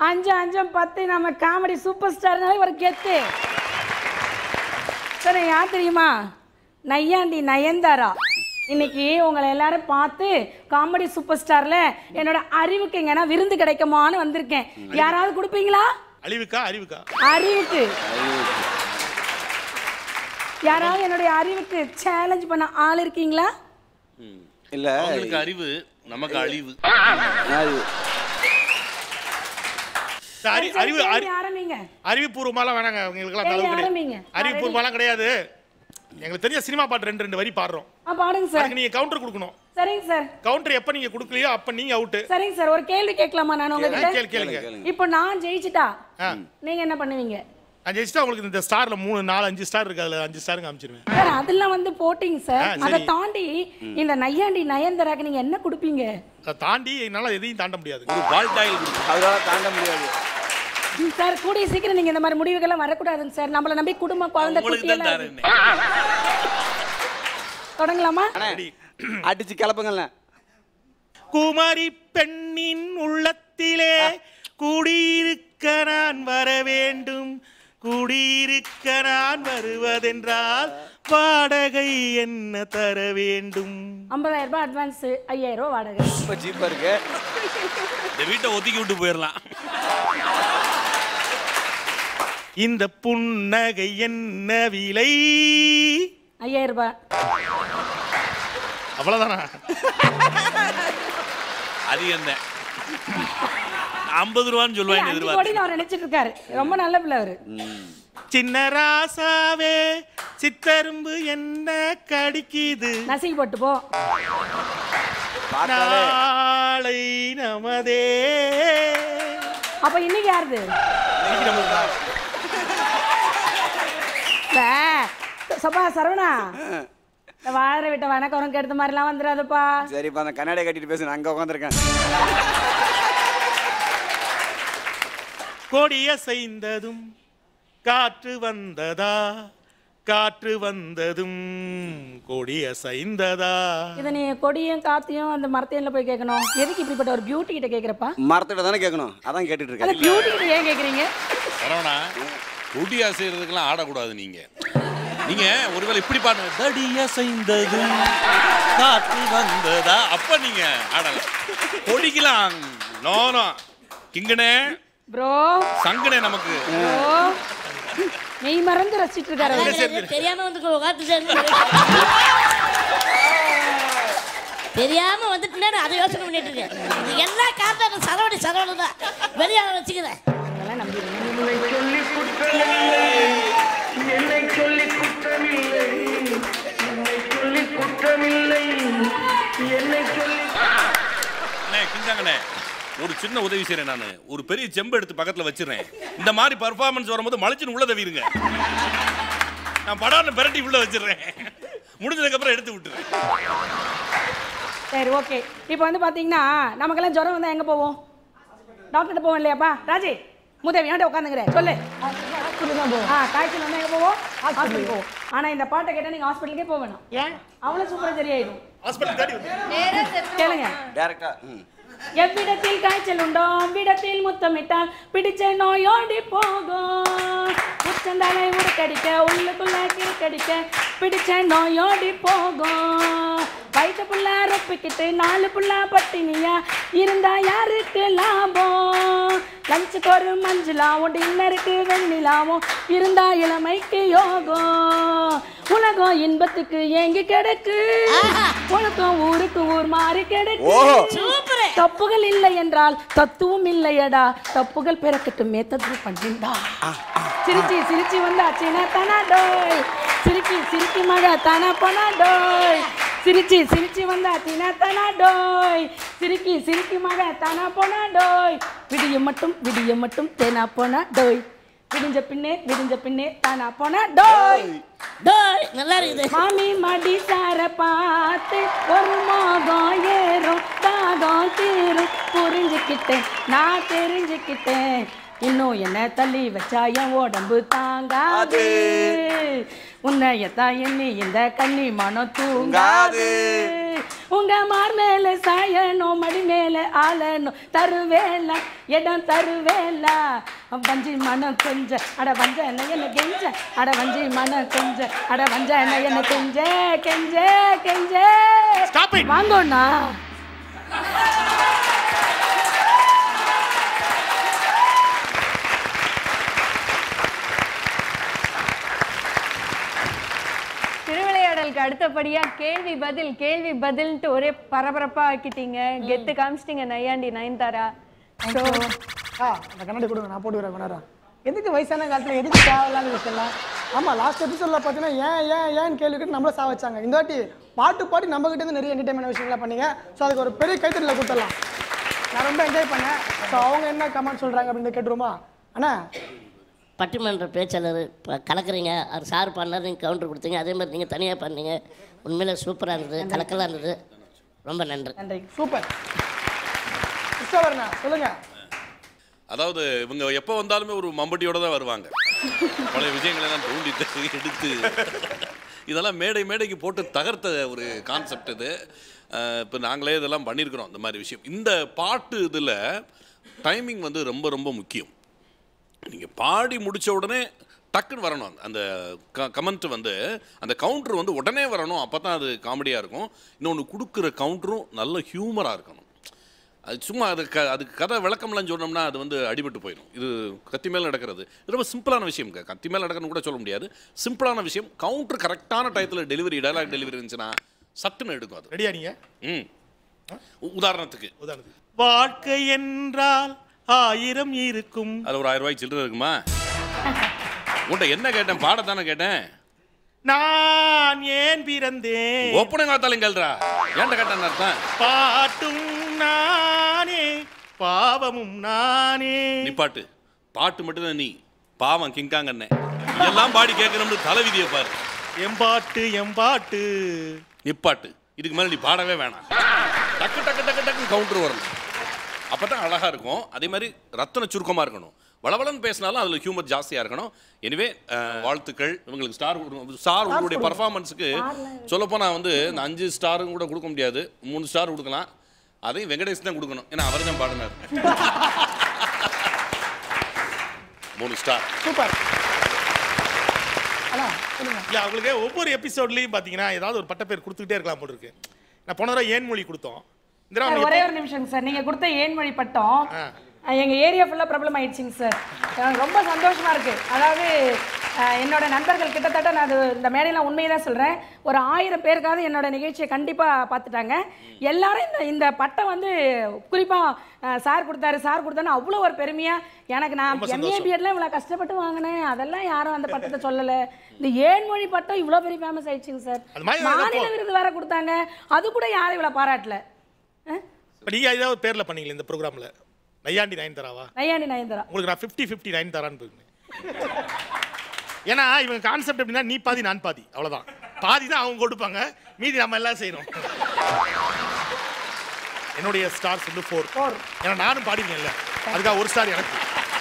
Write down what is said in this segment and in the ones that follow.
அஞ்சு அஞ்சும் பத்து நம்ம காமெடி சூப்பர் ஸ்டார்னாலே ஒரு கெத்து சரி யார் தெரியுமா நையாண்டி நயன்தாரா இன்னைக்கு உங்களை எல்லாரும் பார்த்து காமெடி சூப்பர் ஸ்டார்ல என்னோட அறிவுக்கு எங்கன்னா விருந்து கிடைக்குமான்னு வந்திருக்கேன் யாராவது கொடுப்பீங்களா அழிவுக்கா அறிவுக்கா அறிவுக்கு யாராவது என்னுடைய அறிவுக்கு சேலஞ்ச் பண்ண ஆள் இருக்கீங்களா இல்ல அவங்களுக்கு அறிவு நமக்கு அழிவு அது சரி, அறி- அறிவு சரி, அறி- கேள்வி ஆரம்பிங்க அறிவுபூர்வமாலாம் வேணாங்க எங்களுக்கெல்லாம் கேள்வி தளவு ஆரம்பிங்க. கிடையாது அறிவுபூர்வமாலாம் கிடையாது எங்களுக்கு தெரிஞ்ச சினிமா பாட்டு ரெண்டு ரெண்டு வரி பாடுறோம் ஆ பாடுங்க சார் அதுக்கு நீங்க கவுண்டர் கொடுக்கணும் சரிங்க சார் கவுண்டர் எப்ப நீங்க கொடுக்கலையோ அப்ப நீங்க அவுட் சரிங்க சார் ஒரு கேள்வி கேட்கலாமா நான் உங்ககிட்ட கேளு கேளுங்க இப்போ நான் ஜெயிச்சிட்டா ஆ. நீங்க என்ன பண்ணுவீங்க நான் ஜெயிச்சுட்டா உங்களுக்கு இந்த ஸ்டார்ல மூணு நாலு அஞ்சு ஸ்டார் இருக்கு அதுல அஞ்சு ஸ்டாருங்க அமைச்சிருவேன் சார் அதெல்லாம் வந்து போட்டிங்க சார் ஆ, சரி. அதை தாண்டி இந்த நையாண்டி நயன்தராக்கு நீங்க என்ன கொடுப்பீங்க அதை தாண்டி என்னால எதையும் தாண்ட முடியாது ஒரு பால்டாயில் கொடுக்கும் அதனால தாண்ட முடியாது சார் கூடிய சீக்கிரம் நீங்க இந்த மாதிரி முடிவுகள்லாம் வரக்கூடாதுங்க சார் நம்மள நம்பி குடும்பம் குழந்தை உங்களுக்கு குட்டி தான் எல்லாம் இருக்கு. தரேன் தொடங்கலாமா அண்ணே அடிச்சு கிளப்புங்கல்ல குமரி பெண்ணின் உள்ளத்திலே குடியிருக்க நான் வர வேண்டும் குடியிருக்க நான் வருவதென்றால் வாடகை என்ன தர வேண்டும் ஐம்பதாயிரம் ரூபாய் அட்வான்ஸ் ஐயாயிரம் ரூபாய் வாடகை ரொம்ப சீப்பா இருக்கு இந்த வீட்டை ஒதுக்கி விட்டு போயிடலாம் இந்த புன்னகை என்ன விலை ஐயாயிரம் ரூபாய் அவ்வளவுதானா அதிகம் தான் ஐம்பது ரூபான்னு சொல்லுவாங்க அஞ்சு எதிர்பார்த்து கோடின்னு அவர் நினைச்சிட்டு இருக்காரு ரொம்ப நல்ல பிள்ளை அவரு சின்ன ராசாவே சித்தரும்பு என்ன கடிக்குது நசுக்கி போட்டு போ பார்த்தாலே நாளை நமதே அப்ப இன்னைக்கு யாருது இன்னைக்கு நம்மளுக்கு தான். வே, சப்பா சரவணா இந்த வாழற விட்ட வணக்கம் கெடுத்த மாதிரிலாம் வந்துடாதப்பா சரிப்பா அந்த கண்ணாடியை கட்டிட்டு பேசு நான் அங்க உட்காந்துருக்கேன் கொடிய செய்ததும் காற்று வந்ததா காற்று வந்ததும் கொடிய செய்ததா இதை நீ கொடியும் காத்தையும் அந்த மரத்தையும் போய் கேட்கணும் எதுக்கு இப்படிப்பட்ட ஒரு பியூட்டி கிட்ட கேக்குறப்பா மரத்திட்ட தானே கேட்கணும் அதான் கேட்டுட்டு அந்த இருக்கேன் பியூட்டி கிட்ட ஏன் கேக்குறீங்க சரவணா குடியா செய்யறதுக்கெல்லாம் ஆடக்கூடாது நீங்க நீங்க ஒருவேளை இப்படி பாடுங்க தடியா செய்ததும் காற்று வந்ததா அப்ப நீங்க ஆடலாம் கொடிக்கலாம் நோனோ கிங்கனே ப்ரோ சங்கனே நமக்கு ப்ரோ மெய் மறந்து ரசிச்சிட்டு இருக்காரு அவரு. எனக்கு தெரியாம வந்து உட்காந்து சேர்ந்து தெரியாம வந்துட்டுனா அதை யோசனை பண்ணிட்டு இருக்கேன் இது எல்லா காரணம் சரவணி சரவணி தான் வெளியே வச்சுக்கிறேன் அதெல்லாம் நம்பிடுங்க என்னை சொல்லி குற்றமில்லை என்னை சொல்லி குற்றமில்லை என்னை சொல்லி குற்றமில்லை என்னை சொல்லி அண்ணே கிஞ்சாங்கண்ணே ஒரு சின்ன உதவி செய்றேன் நான் ஒரு பெரிய செம்பு எடுத்து பக்கத்துல வச்சிடுறேன் இந்த மாதிரி பர்ஃபார்மன்ஸ் வரும்போது மலைச்சின்னு உள்ள தவிருங்க நான் படான்னு பிரட்டி உள்ள வச்சிடுறேன் முடிஞ்சதுக்கு அப்புறம் எடுத்து விட்டுறேன் சரி ஓகே இப்போ வந்து பாத்தீங்கன்னா நமக்கெல்லாம் ஜுரம் வந்தா எங்க போவோம் டாக்டர்கிட்ட போவோம் இல்லையாப்பா ராஜி முதவி ஏன்டா உட்காந்துங்கிற சொல்லு ஆ காய்ச்சல் வந்தா எங்க போவோம் ஹாஸ்பிட்டல் போவோம் ஆனா இந்த பாட்டை கேட்டா நீங்க ஹாஸ்பிட்டலுக்கே போக வேணாம் ஏன் அவ்வளவு சூப்பரா சரியாயிடும் ஹாஸ்பிட்டல் தேடி வந்து கேளுங்க டேரக்டா எவ்விடத்தில் காய்ச்சல் உண்டோ அவ்விடத்தில் முத்தமிட்டால் பிடிச்ச நோயோடி போகும் உச்சந்தலை உருக்கடிக்க உள்ளுக்குள்ள கிறுக்கடிக்க பிடிச்ச நோயோடி போகும் வயிற்று புள்ள ரொப்பிக்கிட்டு நாலு புள்ள பட்டினியா இருந்தா யாருக்கு லாபம் லஞ்சுக்கு ஒரு மஞ்சளாவும் டின்னருக்கு வெண்ணிலாவும் இருந்தா இளமைக்கு யோகம் உலகம் இன்பத்துக்கு ஏங்கி கிடக்கு உலகம் ஊருக்கு ஊர் மாறி கிடக்கு ஓஹோ. சூப்பர் தப்புகள் இல்லை என்றால் தத்துவம் இல்லையடா தப்புகள் பிறக்கட்டுமே தத்து பண்ணிண்டா சிரிச்சி சிரிச்சி வந்தா சின்ன தனாடோய் சிரிக்கி சிரிக்கி மக தன பனாடோய் சிரிச்சி சிரிச்சி வந்தா சின்ன தனாடோய் சிரிக்கி சிரிக்கி மக தன பொனாடோய் விடிய மட்டும் விடிய மட்டும் தேனா பொனாடோய் விடிஞ்ச பின்னே விடிஞ்ச பின்னே தானா பொனாடோய் டோய் நல்லா இருக்குது மாமி மடி சார பார்த்து ஒரு மோகம் ஏறும் தாகம் தீரும் புரிஞ்சுக்கிட்டேன் நான் தெரிஞ்சுக்கிட்டேன் இன்னும் என்ன தள்ளி வச்சா என் உடம்பு தாங்காது உன்னையத்தான் எண்ணி இந்த கன்னி மனம் தூங்காது உங்க மார் மேல சாயணும் மடி மேல ஆளணும் தருவேலா இடம் தருவேலா வஞ்சி மனம் கொஞ்ச அட வஞ்ச என்ன என்ன கெஞ்ச அட வஞ்சி மனம் கொஞ்ச அட வஞ்ச என்ன என்ன கெஞ்ச கெஞ்ச கெஞ்ச Stop it. வாங்கண்ணா திருவிளையாடலுக்கு அடுத்தபடியா கேள்வி பதில் கேள்வி பதில்ன்ட்டு ஒரே பரபரப்பா ஆக்கிட்டீங்க கெத்து காமிச்சிட்டீங்க நையாண்டி நயன்தாரா ஸோ ஆ அந்த கண்ணாடி கொடுங்க நான் போட்டு வரேன் கொண்டாடுறேன் எதுக்கு வயசான காலத்தில் எதுக்கு தேவையில்லாத விஷயம்லாம் ஆமாம் லாஸ்ட் எபிசோடில் பார்த்தீங்கன்னா ஏன் ஏன் ஏன் கேள்வி கேட்டு நம்மள சா வச்சாங்க இந்த வாட்டி பாட்டு பாடி நம்ம கிட்ட இருந்து நிறைய என்டர்டைன்மெண்ட் விஷயங்கள்லாம் பண்ணீங்க ஸோ அதுக்கு ஒரு பெரிய கைத்தறியில் கொடுத்துடலாம் நான் ரொம்ப என்ஜாய் பண்ணேன் ஸோ அவங்க என்ன கமெண்ட் சொல்கிறாங்க அப்படின்னு கேட்டுருமா அண்ணா பட்டிமன்ற பேச்சாளர் இப்போ கலக்குறீங்க அவர் சார் பண்ணார் நீங்கள் கவுண்டர் கொடுத்தீங்க அதே மாதிரி நீங்கள் தனியாக பண்ணீங்க உண்மையிலே சூப்பராக இருந்தது கலக்கலாக இருந்தது ரொம்ப நன்றி நன்றி சூப்பர் கிறிஸ்டோவர்ண்ணா சொல்லுங்கள் அதாவது இவங்க எப்போ வந்தாலுமே ஒரு மம்பட்டியோட தான் வருவாங்க பழைய விஷயங்களை எல்லாம் தோண்டி தள்ளி எடுத்து இதெல்லாம் மேடை மேடைக்கு போட்டு தகர்த்த ஒரு கான்செப்ட் இது இப்போ நாங்களே இதெல்லாம் பண்ணியிருக்கிறோம் இந்த மாதிரி விஷயம் இந்த பாட்டு இதில் டைமிங் வந்து ரொம்ப ரொம்ப முக்கியம் நீங்கள் பாடி முடிச்ச உடனே டக்குன்னு வரணும் அந்த க கமெண்ட் வந்து அந்த கவுண்டர் வந்து உடனே வரணும் அப்போ தான் அது காமெடியாக இருக்கும் இன்னொன்று கொடுக்குற கவுண்டரும் நல்ல ஹியூமராக இருக்கணும் அது சும்மா அது க அதுக்கு கதை விளக்கம்லாம் சொன்னோம்னா அது வந்து அடிபட்டு போயிடும் இது கத்தி மேலே நடக்கிறது இது ரொம்ப சிம்பிளான விஷயம் க- கத்தி மேலே நடக்கணும்னு கூட சொல்ல முடியாது சிம்பிளான விஷயம் கவுண்டர் கரெக்டான டயத்தில் டெலிவரி டயலாக் டெலிவரி இருந்துச்சுன்னா சட்டுன்னு எடுக்கும் அது ரெடியா நீங்க ம் உ- உதாரணத்துக்கு உதாரணத்துக்கு வாழ்க்கை என்றால் ஆயிரம் இருக்கும் அது ஒரு ஆயிரம் ரூபாய் சில்லறை இருக்குமா உன்ட்ட என்ன கேட்டேன் பாடத்தானே கேட்டேன் நான் ஏன் பிறந்தேன் ஒப்பனை காத்தாலும் கேள்றா ஏன்ட்ட கேட்டேன் அர்த்தம் பாட்டும் நானே பாவமும் நானே நிப்பாட்டு பாட்டு மட்டும்தான் நீ பாவம் கிங்காங்கண்ணே எல்லாம் பாடி கேட்கணும்னு தலைவிதியை பாரு எம்பாட்டு எம்பாட்டு நிப்பாட்டு இதுக்கு மேலே நீ பாடவே வேணாம் டக்கு டக்கு டக்கு டக்குன்னு கவுண்டர் வரணும் அப்போ தான் அழகாக இருக்கும் அதே மாதிரி ரத்தன சுருக்கமாக இருக்கணும் வளவளன்னு பேசினாலும் அதில் ஹியூமர் ஜாஸ்தியாக இருக்கணும் எனிவே வாழ்த்துக்கள் இவங்களுக்கு ஸ்டார் ஸ்டார் உங்களுடைய பர்ஃபார்மன்ஸுக்கு சொல்லப்போனால் வந்து இந்த அஞ்சு ஸ்டாரும் கூட கொடுக்க முடியாது மூணு ஸ்டார் கொடுக்கலாம் அதையும் வெங்கடேஷ் தான் கொடுக்கணும் ஏன்னா அவர் தான் பாடினார் மூணு ஸ்டார் சூப்பர் அண்ணா சொல்லுங்கள் இல்ல அவங்களுக்கு ஒவ்வொரு எபிசோட்லயும் பாத்தீங்கன்னா ஏதாவது ஒரு பட்ட பேர் கொடுத்துக்கிட்டே இருக்கலாம் போல இருக்கு நான் போன தடவை ஏன் மொழி கொடுத்தோம் இந்த தடவை சார், அவங்க ஒரே ஒரு நிமிஷம் சார் நீங்க கொடுத்த ஏன்மொழி பட்டம் அஹ், எங்க ஏரியா ஃபுல்லா ப்ராப்ளம் ஆயிடுச்சுங்க சார் எனக்கு ரொம்ப சந்தோஷமா இருக்கு அதாவது அஹ், என்னோட நண்பர்கள் கிட்டத்தட்ட நான் அது இந்த மேடையில் உண்மையை தான் சொல்றேன் ஒரு ஆயிரம் பேருக்காவது என்னோட நிகழ்ச்சியை கண்டிப்பா பார்த்துட்டாங்க எல்லாரும் இந்த இந்த பட்டம் வந்து குறிப்பா அஹ், சார் கொடுத்தாரு சார் கொடுத்தாரு அவ்வளோ ஒரு பெருமையா எனக்கு நான் எம்ஏ பிஎட்ல இவ்வளோ கஷ்டப்பட்டு வாங்கினேன் அதெல்லாம் யாரும் அந்த பட்டத்தை சொல்லலை இந்த ஏன்மொழி பட்டம் இவ்வளோ பெரிய ஃபேமஸ் ஆயிடுச்சுங்க சார் அது மாதிரி ஏதாவது மாநில விருது வேற கொடுத்தாங்க அது கூட யாரும் இவ்வளோ பாராட்டல அஹ்? இப்ப நீங்க ஏதாவது பேர்ல பண்ணீங்களே இந்த ப்ரோக்ராம்ல நையாண்டி நயன் தராவா நையாண்டி நயன்தரா உங்களுக்கு நான் ஃபிஃப்டி ஃபிஃப்டி நைன் தரான்னு போயிருந்தேன் ஏன்னா இவங்க கான்செப்ட் எப்படின்னா நீ பாதி நான் பாதி அவ்வளவுதான் பாதி தான் அவங்க கொடுப்பாங்க மீதி நம்ம எல்லாம் செய்யணும் என்னுடைய ஸ்டார்ஸ் வந்து ஃபோர் Four. ஏன்னா நானும் பாடிருக்கேன்ல அதுக்காக ஒரு ஸ்டார் எனக்கு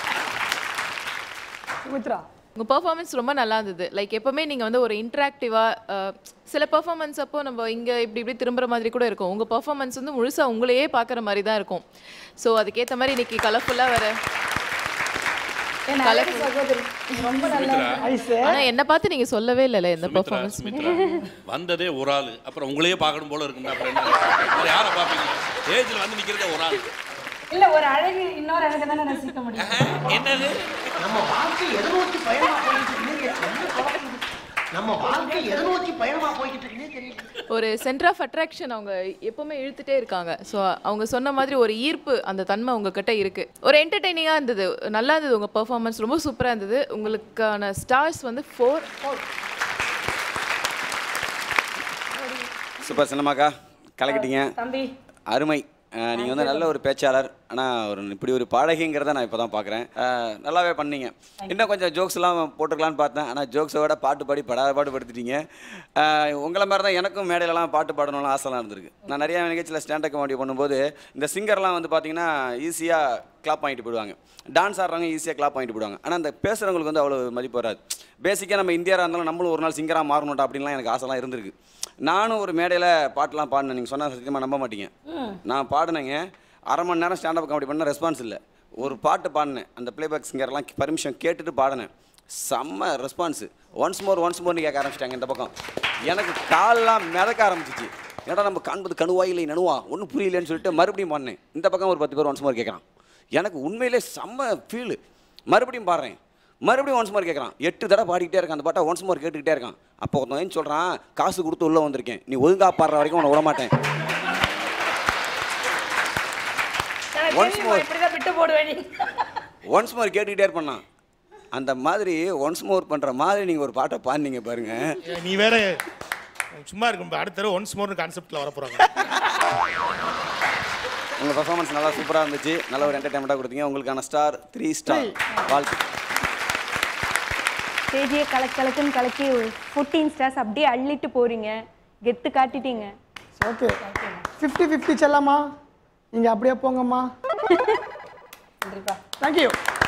சுமித்ரா உங்கள் பெர்ஃபார்மன்ஸ் ரொம்ப நல்லா இருந்தது லைக் எப்போவுமே நீங்கள் வந்து ஒரு இன்ட்ராக்டிவாக சில பெர்ஃபார்மன்ஸ் அப்போ நம்ம இங்கே இப்படி இப்படி திரும்புற மாதிரி கூட இருக்கும் உங்கள் பெர்ஃபார்மன்ஸ் வந்து முழுசாக உங்களையே பார்க்குற மாதிரி தான் இருக்கும் ஸோ அதுக்கேற்ற மாதிரி இன்னைக்கு கலர்ஃபுல்லாக வர என் அழகு சகோதரி ரொம்ப நல்லா ஐஸு ஆனால் என்னை பார்த்து நீங்கள் சொல்லவே இல்லைல்ல எந்த சுமித்ரா, பெர்ஃபார்மன்ஸ் சுமித்ரா. வந்ததே ஒரு ஆள் அப்புறம் உங்களையே பார்க்கணும் போல இருக்குங்க அப்புறம் என்ன வேற யாரை பார்ப்பீங்க ஸ்டேஜில் வந்து நிற்கிறதே ஒரு ஆள் இல்ல ஒரு அழகு இன்னொரு அழகு தானே ரசிக்க முடியும் என்னது நம்ம வாழ்க்கை எதை நோக்கி பயணமா போயிட்டு இருக்குன்னே தெரியல. நம்ம வாழ்க்கை எதை நோக்கி பயணமா போய்கிட்டு இருக்குன்னே தெரியல ஒரு சென்டர் ஆஃப் அட்ராக்ஷன் அவங்க எப்பவுமே இழுத்துட்டே இருக்காங்க ஸோ அவங்க சொன்ன மாதிரி ஒரு ஈர்ப்பு அந்த தன்மை உங்ககிட்ட இருக்கு ஒரு என்டர்டெய்னிங்காக இருந்தது நல்லா இருந்தது உங்கள் பெர்ஃபார்மன்ஸ் ரொம்ப சூப்பராக இருந்தது உங்களுக்கான ஸ்டார்ஸ் வந்து ஃபோர் சூப்பர் சின்னமாக்கா கலக்கிட்டீங்க தம்பி அருமை அஹ், நீங்க வந்து நல்ல ஒரு பேச்சாளர் ஆனா ஒரு இப்படி ஒரு பாடகிங்கிறத நான் இப்போ தான் பார்க்குறேன் நல்லாவே பண்ணீங்க இன்னும் கொஞ்சம் ஜோக்ஸ்லாம் போட்டுக்கலான்னு பார்த்தேன் ஆனால் ஜோக்ஸை விட பாட்டு பாடி படாத பாடு படுத்திட்டீங்க அஹ், உங்களை மாதிரி தான் எனக்கும் மேடையிலலாம் பாட்டு பாடணும்னு ஆசைலாம் இருந்திருக்கு நான் நிறைய நிகழ்ச்சியில் ஸ்டாண்டப் காமெடி பண்ணும்போது இந்த சிங்கர்லாம் வந்து பார்த்தீங்கன்னா ஈஸியாக கிளாப் வாங்கிட்டு போயிடுவாங்க டான்ஸ் ஆடுறவங்க ஈஸியாக கிளாப் வாங்கிட்டு போயிடுவாங்க ஆனால் அந்த பேசுகிறவங்களுக்கு வந்து அவ்வளோ மதிப்பு வராது பேசிக்காக நம்ம இந்தியாவாக இருந்தாலும் நம்மளும் ஒரு நாள் சிங்கராக மாறணும்டா அப்படின்லாம் எனக்கு ஆசைலாம் இருந்திருக்கு நானும் ஒரு மேடையில் பாட்டெலாம் பாடினேன் நீங்கள் சொன்னால் சத்தியமாக நம்ப மாட்டீங்க நான் பாடினேங்க அரை மணி நேரம் ஸ்டாண்டப் காமெடி பண்ண ரெஸ்பான்ஸ் இல்லை ஒரு பாட்டு பாடினேன் அந்த பிளேபேக் சிங்கர்லாம் பர்மிஷன் கேட்டுட்டு பாடினேன் செம்ம ரெஸ்பான்ஸு ஒன்ஸ் மோர் ஒன்ஸ் மோர்னு கேட்க ஆரம்பிச்சிட்டாங்க இந்த பக்கம் எனக்கு கால்லாம் மிதக்க ஆரம்பிச்சிச்சு ஏன்னா நம்ம காண்பது கணுவா இல்லை நணுவா ஒன்றும் புரியலன்னு சொல்லிட்டு மறுபடியும் பாடினேன் இந்த பக்கம் ஒரு பத்து பேர் ஒன்ஸ் மோர் கேட்குறான் எனக்கு உண்மையிலே செம்ம ஃபீலு மறுபடியும் பாடுறேன் மறுபடியும் ஒன்ஸ் மோர் கேட்குறான் எட்டு தடவை பாடிக்கிட்டே இருக்கான் அந்த பாட்டை ஒன்ஸ் மோர் கேட்டுக்கிட்டே இருக்கான் அப்போ ஒருத்தன் ஏன் சொல்கிறான் காசு கொடுத்து உள்ளே வந்திருக்கேன் நீ ஒழுங்கா பாடுற வரைக்கும் உன்னை விட மாட்டேன் Once more. இப்படிதான் விட்டு போடுவேன் ஒன்ஸ் மோர் கேட்டுக்கிட்டே இருப்பான் அந்த மாதிரி ஒன்ஸ் மோர் பண்ணுற மாதிரி நீங்கள் ஒரு பாட்டை பாடினீங்க பாருங்க நீ வேற சும்மா இருக்கும் அடுத்த தடவை ஒன்ஸ் மோர்னு கான்செப்ட்ல வர போறாங்க உங்கள் பர்ஃபார்மன்ஸ் நல்லா சூப்பராக இருந்துச்சு நல்ல ஒரு என்டர்டைன்மெண்ட்டாக கொடுத்தீங்க உங்களுக்கான ஸ்டார் த்ரீ ஸ்டார் வாழ்த்து ஸ்டேஜியை கலக்கு கலக்குன்னு கலக்கி ஃபோர்டீன் ஸ்டார்ஸ் அப்படியே அள்ளிட்டு போறீங்க கெத்து காட்டிட்டீங்க ஓகே ஃபிஃப்டி ஃபிஃப்டி செல்லாமா நீங்கள் அப்படியே போங்கம்மா தேங்க்யூ